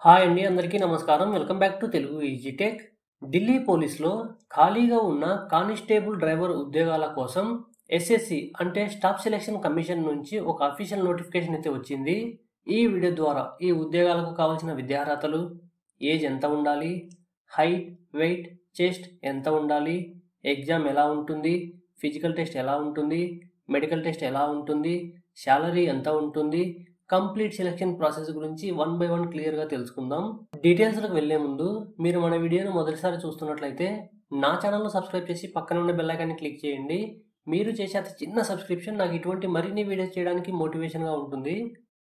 hi అండి అందరికీ నమస్కారం welcome back to Telugu easy tech Delhi పోలీస్లో ఖాళీగా ఉన్న కానిస్టేబుల్ డ్రైవర్ ఉద్యోగాల కోసం ఎస్ఎస్సి అంటే స్టాఫ్ సెలెక్షన్ కమిషన్ నుంచి ఒక అఫీషియల్ నోటిఫికేషన్ అయితే వచ్చింది ఈ వీడియో ద్వారా ఈ ఉద్యోగాలకు కావాల్సిన విద్యార్హతలు ఏజ్ ఎంత ఉండాలి హైట్ వెయిట్ చెస్ట్ ఎంత ఉండాలి ఎగ్జామ్ ఎలా ఉంటుంది ఫిజికల్ టెస్ట్ ఎలా ఉంటుంది మెడికల్ టెస్ట్ ఎలా ఉంటుంది శాలరీ ఎంత ఉంటుంది కంప్లీట్ సెలెక్షన్ ప్రాసెస్ గురించి వన్ బై వన్ క్లియర్గా తెలుసుకుందాం డీటెయిల్స్లోకి వెళ్లే ముందు మీరు మన వీడియోను మొదటిసారి చూస్తున్నట్లయితే నా ఛానల్ను సబ్స్క్రైబ్ చేసి పక్కన ఉన్న బెల్ ఐకాన్ని క్లిక్ చేయండి మీరు చేసే అతి చిన్న సబ్స్క్రిప్షన్ నాకు ఇటువంటి మరిన్ని వీడియోస్ చేయడానికి మోటివేషన్గా ఉంటుంది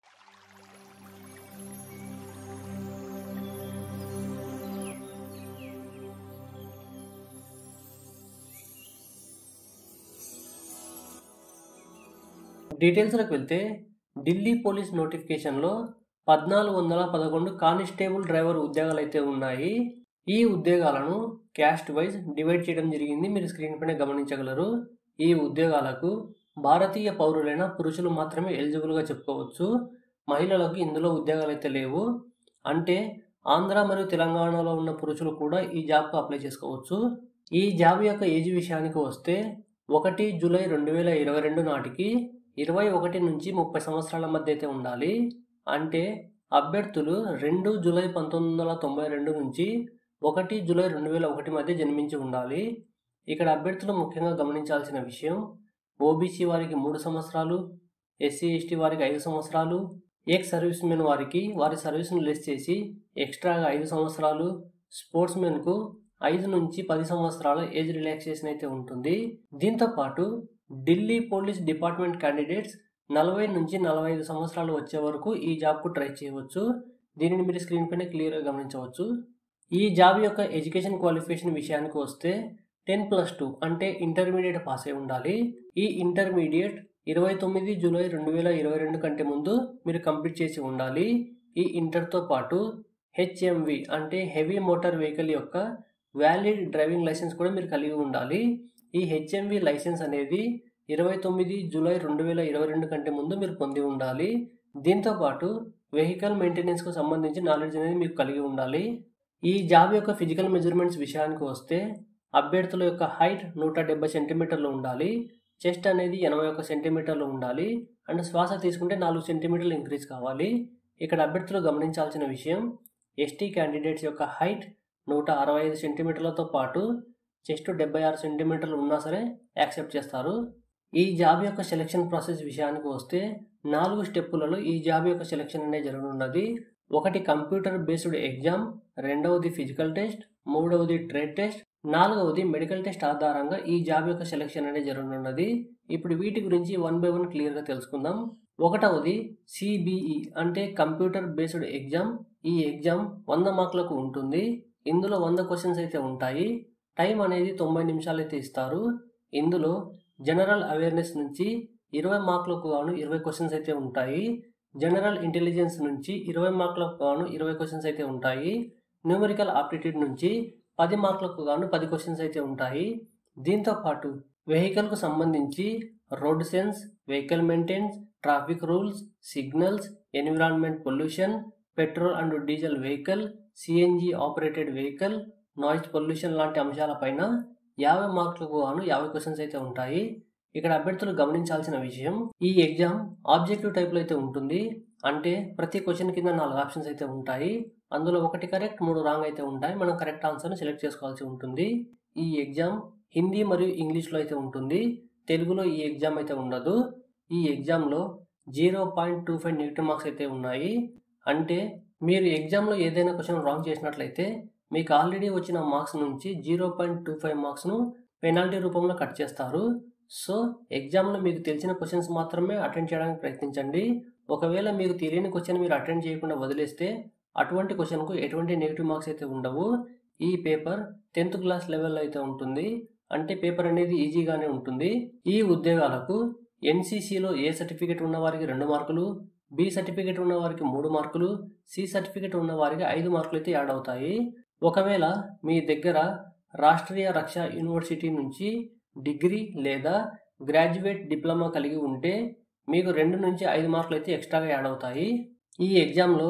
డీటెయిల్స్లోకి వెళ్తే ఢిల్లీ పోలీస్ నోటిఫికేషన్లో పద్నాలుగు వందల పదకొండు కానిస్టేబుల్ డ్రైవర్ ఉద్యోగాలు అయితే ఉన్నాయి ఈ ఉద్యోగాలను క్యాస్ట్ వైజ్ డివైడ్ చేయడం జరిగింది మీరు స్క్రీన్ పైన గమనించగలరు ఈ ఉద్యోగాలకు భారతీయ పౌరులైన పురుషులు మాత్రమే ఎలిజిబుల్గా చెప్పుకోవచ్చు మహిళలకు ఇందులో ఉద్యోగాలు అయితే లేవు అంటే ఆంధ్ర మరియు తెలంగాణలో ఉన్న పురుషులు కూడా ఈ జాబ్కు అప్లై చేసుకోవచ్చు ఈ జాబ్ యొక్క ఏజ్ విషయానికి వస్తే ఒకటి జూలై రెండు వేల ఇరవై రెండు నాటికి ఇరవై ఒకటి నుంచి ముప్పై సంవత్సరాల మధ్య అయితే ఉండాలి అంటే అభ్యర్థులు రెండు జూలై పంతొమ్మిది వందల తొంభై రెండు నుంచి ఒకటి జూలై రెండు వేల ఒకటి మధ్య జన్మించి ఉండాలి ఇక్కడ అభ్యర్థులు ముఖ్యంగా గమనించాల్సిన విషయం ఓబీసీ వారికి మూడు సంవత్సరాలు ఎస్సీ ఎస్టీ వారికి ఐదు సంవత్సరాలు ఎక్స్ సర్వీస్ మెన్ వారికి వారి సర్వీస్ను లెస్ చేసి ఎక్స్ట్రాగా ఐదు సంవత్సరాలు స్పోర్ట్స్ మెన్కు ఐదు నుంచి పది సంవత్సరాల ఏజ్ రిలాక్సేషన్ అయితే ఉంటుంది దీంతో పాటు ఢిల్లీ పోలీస్ డిపార్ట్మెంట్ క్యాండిడేట్స్ నలభై నుంచి నలభై ఐదు సంవత్సరాలు వచ్చే వరకు ఈ జాబ్కు ట్రై చేయవచ్చు దీనిని మీరు స్క్రీన్ పైన క్లియర్గా గమనించవచ్చు ఈ జాబ్ యొక్క ఎడ్యుకేషన్ క్వాలిఫికేషన్ విషయానికి వస్తే టెన్ ప్లస్ టూ అంటే ఇంటర్మీడియట్ పాస్ అయి ఉండాలి ఈ ఇంటర్మీడియట్ ఇరవై తొమ్మిది జూలై రెండు వేల ఇరవై రెండు కంటే ముందు మీరు కంప్లీట్ చేసి ఉండాలి ఈ ఇంటర్తో పాటు హెచ్ఎంవి అంటే హెవీ మోటార్ వెహికల్ యొక్క వ్యాలిడ్ డ్రైవింగ్ లైసెన్స్ కూడా మీరు కలిగి ఉండాలి ఈ హెచ్ఎంవి లైసెన్స్ అనేది ఇరవై తొమ్మిది జూలై రెండు వేల ఇరవై రెండు కంటే ముందు మీరు పొంది ఉండాలి దీంతో పాటు వెహికల్ మెయింటెనెన్స్కు సంబంధించి నాలెడ్జ్ అనేది మీకు కలిగి ఉండాలి ఈ జాబ్ యొక్క ఫిజికల్ మెజర్మెంట్స్ విషయానికి వస్తే అభ్యర్థుల యొక్క హైట్ నూట డెబ్బై సెంటీమీటర్లు ఉండాలి చెస్ట్ అనేది ఎనభై ఒక సెంటీమీటర్లు ఉండాలి అండ్ శ్వాస తీసుకుంటే నాలుగు సెంటీమీటర్లు ఇంక్రీజ్ కావాలి ఇక్కడ అభ్యర్థులు గమనించాల్సిన విషయం ఎస్టీ క్యాండిడేట్స్ యొక్క హైట్ నూట అరవై ఐదు సెంటీమీటర్లతో పాటు చెస్ట్ డెబ్బై ఆరు సెంటీమీటర్లు ఉన్నా సరే యాక్సెప్ట్ చేస్తారు ఈ జాబ్ యొక్క సెలక్షన్ ప్రాసెస్ విషయానికి వస్తే నాలుగు స్టెప్పులలో ఈ జాబ్ యొక్క సెలక్షన్ అనేది జరగనున్నది ఒకటి కంప్యూటర్ బేస్డ్ ఎగ్జామ్ రెండవది ఫిజికల్ టెస్ట్ మూడవది ట్రేడ్ టెస్ట్ నాలుగవది మెడికల్ టెస్ట్ ఆధారంగా ఈ జాబ్ యొక్క సెలక్షన్ అనేది జరగనున్నది ఇప్పుడు వీటి గురించి వన్ బై వన్ క్లియర్గా తెలుసుకుందాం ఒకటవది సిబిఈ అంటే కంప్యూటర్ బేస్డ్ ఎగ్జామ్ ఈ ఎగ్జామ్ వంద మార్కులకు ఉంటుంది ఇందులో వంద క్వశ్చన్స్ అయితే ఉంటాయి టైం అనేది తొంభై నిమిషాలు అయితే ఇస్తారు ఇందులో జనరల్ అవేర్నెస్ నుంచి ఇరవై మార్కులకు గాను ఇరవై క్వశ్చన్స్ అయితే ఉంటాయి జనరల్ ఇంటెలిజెన్స్ నుంచి ఇరవై మార్కులకు గాను ఇరవై క్వశ్చన్స్ అయితే ఉంటాయి న్యూమరికల్ ఆప్టిట్యూడ్ నుంచి పది మార్కులకు గాను పది క్వశ్చన్స్ అయితే ఉంటాయి దీంతో పాటు వెహికల్కు సంబంధించి road sense vehicle maintenance traffic rules signals environment pollution petrol and diesel vehicle CNG operated vehicle noise pollution లాంటి అంశాలపైన యాభై మార్కులకు గాను యాభై క్వశ్చన్స్ అయితే ఉంటాయి ఇక్కడ అభ్యర్థులు గమనించాల్సిన విషయం ఈ ఎగ్జామ్ ఆబ్జెక్టివ్ టైప్లో అయితే ఉంటుంది అంటే ప్రతి క్వశ్చన్ కింద నాలుగు ఆప్షన్స్ అయితే ఉంటాయి అందులో ఒకటి కరెక్ట్ మూడు రాంగ్ అయితే ఉంటాయి మనం కరెక్ట్ ఆన్సర్ని సెలెక్ట్ చేసుకోవాల్సి ఉంటుంది ఈ ఎగ్జామ్ హిందీ మరియు ఇంగ్లీష్లో అయితే ఉంటుంది తెలుగులో ఈ ఎగ్జామ్ అయితే ఉండదు ఈ ఎగ్జామ్లో zero point two five negative marks అయితే ఉన్నాయి అంటే మీరు ఎగ్జామ్లో ఏదైనా క్వశ్చన్ రాంగ్ చేసినట్లయితే మీకు ఆల్రెడీ వచ్చిన మార్క్స్ నుంచి జీరో పాయింట్ టూ ఫైవ్ మార్క్స్ను పెనాల్టీ రూపంలో కట్ చేస్తారు సో ఎగ్జామ్లో మీకు తెలిసిన క్వశ్చన్స్ మాత్రమే అటెండ్ చేయడానికి ప్రయత్నించండి ఒకవేళ మీకు తెలియని క్వశ్చన్ మీరు అటెండ్ చేయకుండా వదిలేస్తే అటువంటి క్వశ్చన్కు ఎటువంటి నెగిటివ్ మార్క్స్ అయితే ఉండవు ఈ పేపర్ టెన్త్ క్లాస్ లెవెల్లో అయితే ఉంటుంది అంటే పేపర్ అనేది ఈజీగానే ఉంటుంది ఈ ఉద్యోగాలకు ఎన్సీసీలో ఏ సర్టిఫికేట్ ఉన్న వారికి రెండు మార్కులు బి సర్టిఫికేట్ ఉన్న వారికి మూడు మార్కులు సి సర్టిఫికేట్ ఉన్న వారికి ఐదు మార్కులు అయితే యాడ్ అవుతాయి ఒకవేళ మీ దగ్గర రాష్ట్రీయ రక్ష యూనివర్సిటీ నుంచి డిగ్రీ లేదా గ్రాడ్యుయేట్ డిప్లొమా కలిగి ఉంటే మీకు రెండు నుంచి ఐదు మార్కులు అయితే ఎక్స్ట్రాగా యాడ్ అవుతాయి ఈ ఎగ్జామ్లో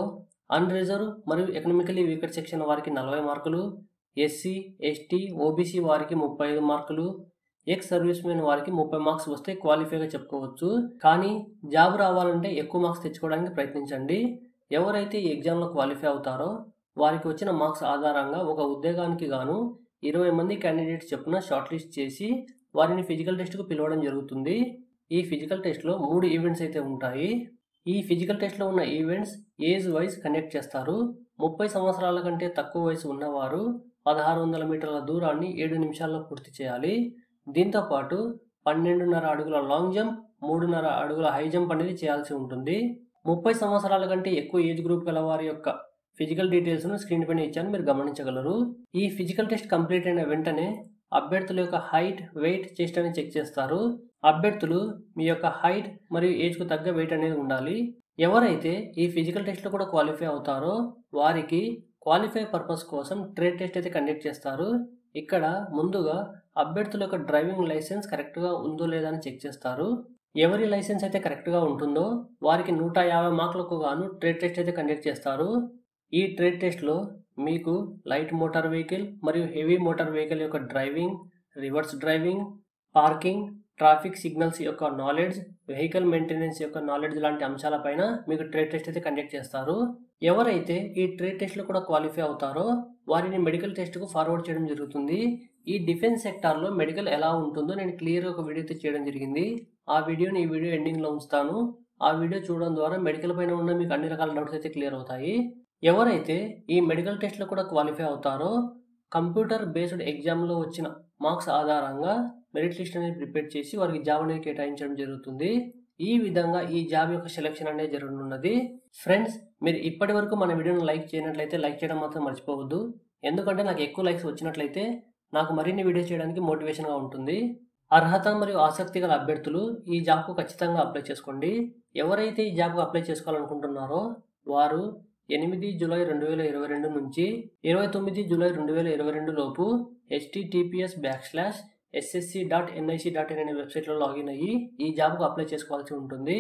అన్రిజర్వ్ మరియు ఎకనామికలీ వీకర్ సెక్షన్ వారికి నలభై మార్కులు ఎస్సీ ఎస్టీ ఓబీసీ వారికి ముప్పై ఐదు మార్కులు ఎక్స్ సర్వీస్ మెన్ వారికి ముప్పై మార్క్స్ వస్తే క్వాలిఫైగా చెప్పుకోవచ్చు కానీ జాబ్ రావాలంటే ఎక్కువ మార్క్స్ తెచ్చుకోవడానికి ప్రయత్నించండి ఎవరైతే ఈ ఎగ్జామ్లో క్వాలిఫై అవుతారో వారికి వచ్చిన మార్క్స్ ఆధారంగా ఒక ఉద్యోగానికి గాను ఇరవై మంది క్యాండిడేట్స్ చొప్పున షార్ట్ లిస్ట్ చేసి వారిని ఫిజికల్ టెస్ట్కు పిలవడం జరుగుతుంది ఈ ఫిజికల్ టెస్ట్లో మూడు ఈవెంట్స్ అయితే ఉంటాయి ఈ ఫిజికల్ టెస్ట్లో ఉన్న ఈవెంట్స్ ఏజ్ వైజ్ కండక్ట్ చేస్తారు ముప్పై సంవత్సరాల కంటే తక్కువ వయసు ఉన్నవారు పదహారు వందల మీటర్ల దూరాన్ని ఏడు నిమిషాల్లో పూర్తి చేయాలి దీంతో పాటు పన్నెండున్నర అడుగుల లాంగ్ జంప్ మూడున్నర అడుగుల హై జంప్ అనేది చేయాల్సి ఉంటుంది ముప్పై సంవత్సరాల కంటే ఎక్కువ ఏజ్ గ్రూప్ గల వారి యొక్క ఫిజికల్ డీటెయిల్స్ను స్క్రీన్ పైన ఇచ్చాను మీరు గమనించగలరు ఈ ఫిజికల్ టెస్ట్ కంప్లీట్ అయిన వెంటనే అభ్యర్థుల యొక్క హైట్ వెయిట్ చెస్ట్ అని చెక్ చేస్తారు అభ్యర్థులు మీ యొక్క హైట్ మరియు ఏజ్కు తగ్గ వెయిట్ అనేది ఉండాలి ఎవరైతే ఈ ఫిజికల్ టెస్ట్లో కూడా క్వాలిఫై అవుతారో వారికి క్వాలిఫై పర్పస్ కోసం ట్రేడ్ టెస్ట్ అయితే కండక్ట్ చేస్తారు ఇక్కడ ముందుగా అభ్యర్థుల యొక్క డ్రైవింగ్ లైసెన్స్ కరెక్ట్గా ఉందో లేదా అని చెక్ చేస్తారు ఎవరి లైసెన్స్ అయితే కరెక్ట్గా ఉంటుందో వారికి నూట యాభై మార్కులకు గాను ట్రేడ్ టెస్ట్ అయితే కండక్ట్ చేస్తారు ఈ ట్రేడ్ టెస్ట్లో మీకు లైట్ మోటార్ వెహికల్ మరియు హెవీ మోటార్ వెహికల్ యొక్క driving reverse driving parking traffic signals యొక్క నాలెడ్జ్ వెహికల్ మెయింటెనెన్స్ యొక్క నాలెడ్జ్ లాంటి అంశాలపైన మీకు ట్రేడ్ టెస్ట్ అయితే కండక్ట్ చేస్తారు ఎవరైతే ఈ ట్రేడ్ టెస్ట్లో కూడా క్వాలిఫై అవుతారో వారిని మెడికల్ టెస్ట్కు ఫార్వర్డ్ చేయడం జరుగుతుంది ఈ డిఫెన్స్ సెక్టార్లో మెడికల్ ఎలా ఉంటుందో నేను క్లియర్గా ఒక వీడియో అయితే చేయడం జరిగింది ఆ వీడియోని ఈ వీడియో ఎండింగ్లో ఉంచుతాను ఆ వీడియో చూడడం ద్వారా మెడికల్ పైన ఉన్న మీకు అన్ని రకాల డౌట్స్ అయితే క్లియర్ అవుతాయి ఎవరైతే ఈ మెడికల్ టెస్ట్లో కూడా క్వాలిఫై అవుతారో కంప్యూటర్ బేస్డ్ ఎగ్జామ్లో వచ్చిన మార్క్స్ ఆధారంగా మెరిట్ లిస్ట్ అనేది ప్రిపేర్ చేసి వారికి జాబ్ అనేది కేటాయించడం జరుగుతుంది ఈ విధంగా ఈ జాబ్ యొక్క సెలెక్షన్ అనేది జరగనున్నది ఫ్రెండ్స్ మీరు ఇప్పటి వరకు మన వీడియోను లైక్ చేయనట్లయితే లైక్ చేయడం మాత్రం మర్చిపోవద్దు ఎందుకంటే నాకు ఎక్కువ లైక్స్ వచ్చినట్లయితే నాకు మరిన్ని వీడియో చేయడానికి మోటివేషన్గా ఉంటుంది అర్హత మరియు ఆసక్తి గల అభ్యర్థులు ఈ జాబ్కు ఖచ్చితంగా అప్లై చేసుకోండి ఎవరైతే ఈ జాబ్కు అప్లై చేసుకోవాలనుకుంటున్నారో వారు ఎనిమిది జూలై రెండు వేల ఇరవై రెండు నుంచి ఇరవై తొమ్మిది జూలై రెండు వేల ఇరవై రెండు లోపు HTTPS back slash SSC dot NIC dot in అనే వెబ్సైట్లో లాగిన్ అయ్యి ఈ జాబ్కు అప్లై చేసుకోవాల్సి ఉంటుంది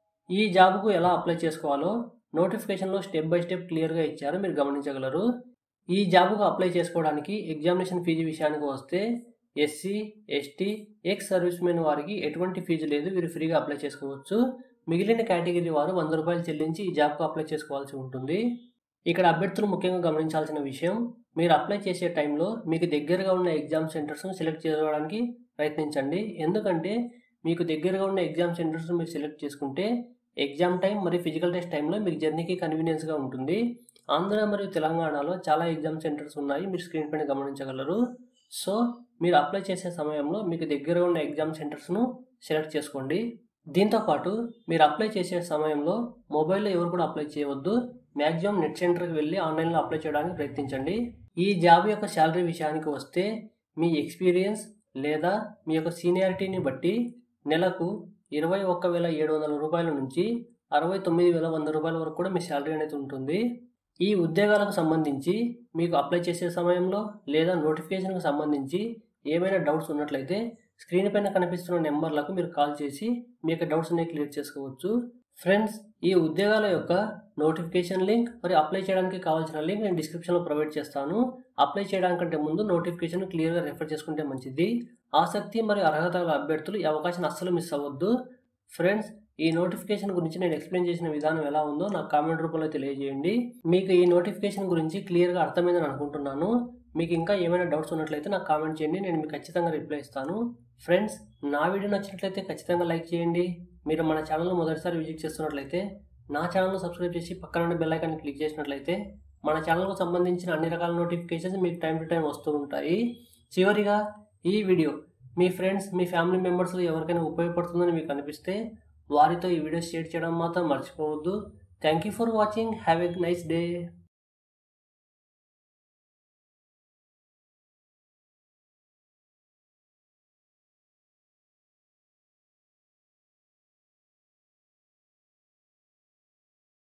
ఈ జాబ్కు ఎలా అప్లై చేసుకోవాలో నోటిఫికేషన్లో స్టెప్ బై స్టెప్ క్లియర్గా ఇచ్చారు మీరు గమనించగలరు ఈ జాబ్కు అప్లై చేసుకోవడానికి ఎగ్జామినేషన్ ఫీజు విషయానికి వస్తే SC ST ex service men వారికి ఎటువంటి ఫీజు లేదు వీరు ఫ్రీగా అప్లై చేసుకోవచ్చు మిగిలిన కేటగిరీ వారు వంద రూపాయలు చెల్లించి ఈ జాబ్కు అప్లై చేసుకోవాల్సి ఉంటుంది ఇక్కడ అభ్యర్థులు ముఖ్యంగా గమనించాల్సిన విషయం మీరు అప్లై చేసే టైంలో మీకు దగ్గరగా ఉన్న ఎగ్జామ్ సెంటర్స్ను సెలెక్ట్ చేసుకోవడానికి ప్రయత్నించండి ఎందుకంటే మీకు దగ్గరగా ఉన్న ఎగ్జామ్ సెంటర్స్ మీరు సెలెక్ట్ చేసుకుంటే ఎగ్జామ్ టైం మరియు ఫిజికల్ టెస్ట్ టైంలో మీకు జర్నీకి కన్వీనియన్స్గా ఉంటుంది ఆంధ్ర మరియు తెలంగాణలో చాలా ఎగ్జామ్ సెంటర్స్ ఉన్నాయి మీరు స్క్రీన్ పైన గమనించగలరు సో మీరు అప్లై చేసే సమయంలో మీకు దగ్గరగా ఉన్న ఎగ్జామ్ సెంటర్స్ను సెలెక్ట్ చేసుకోండి దీంతోపాటు మీరు అప్లై చేసే సమయంలో మొబైల్లో ఎవరు కూడా అప్లై చేయవద్దు మ్యాక్సిమం నెట్ సెంటర్కి వెళ్ళి ఆన్లైన్లో అప్లై చేయడానికి ప్రయత్నించండి ఈ జాబ్ యొక్క శాలరీ విషయానికి వస్తే మీ ఎక్స్పీరియన్స్ లేదా మీ యొక్క సీనియారిటీని బట్టి నెలకు ఇరవై ఒక్క వేల ఏడు వందల రూపాయల నుంచి అరవై తొమ్మిది వేల వంద రూపాయల వరకు కూడా మీ శాలరీ అనేది ఉంటుంది ఈ ఉద్యోగాలకు సంబంధించి మీకు అప్లై చేసే సమయంలో లేదా నోటిఫికేషన్కి సంబంధించి ఏమైనా డౌట్స్ ఉన్నట్లయితే స్క్రీన్ పైన కనిపిస్తున్న నెంబర్లకు మీరు కాల్ చేసి మీ యొక్క డౌట్స్ అనేవి క్లియర్ చేసుకోవచ్చు ఫ్రెండ్స్ ఈ ఉద్యోగాల యొక్క నోటిఫికేషన్ లింక్ మరియు అప్లై చేయడానికి కావాల్సిన లింక్ నేను డిస్క్రిప్షన్లో ప్రొవైడ్ చేస్తాను అప్లై చేయడానికంటే ముందు నోటిఫికేషన్ క్లియర్గా రెఫర్ చేసుకుంటే మంచిది ఆసక్తి మరియు అర్హత గల అభ్యర్థులు ఈ అవకాశాన్ని అస్సలు మిస్ అవ్వద్దు ఫ్రెండ్స్ ఈ నోటిఫికేషన్ గురించి నేను ఎక్స్ప్లెయిన్ చేసిన విధానం ఎలా ఉందో నాకు కామెంట్ రూపంలో తెలియజేయండి మీకు ఈ నోటిఫికేషన్ గురించి క్లియర్గా అర్థమైందని అనుకుంటున్నాను మీకు ఇంకా ఏమైనా డౌట్స్ ఉన్నట్లయితే నాకు కామెంట్ చేయండి నేను మీకు ఖచ్చితంగా రిప్లై ఇస్తాను ఫ్రెండ్స్ నా వీడియో నచ్చినట్లయితే ఖచ్చితంగా లైక్ చేయండి మీరు మన ఛానల్ను మొదటిసారి విజిట్ చేస్తున్నట్లయితే నా ఛానల్ను సబ్స్క్రైబ్ చేసి పక్కన ఉన్న బెల్ ఐకాన్ని క్లిక్ చేసినట్లయితే మన ఛానల్కు సంబంధించిన అన్ని రకాల నోటిఫికేషన్స్ మీకు టైం టు టైం వస్తూ ఉంటాయి చివరిగా ఈ వీడియో మీ ఫ్రెండ్స్ మీ ఫ్యామిలీ మెంబర్స్లో ఎవరికైనా ఉపయోగపడుతుందని మీకు అనిపిస్తే వారితో ఈ వీడియో షేర్ చేయడం మాత్రం మర్చిపోవద్దు thank you for watching have a nice day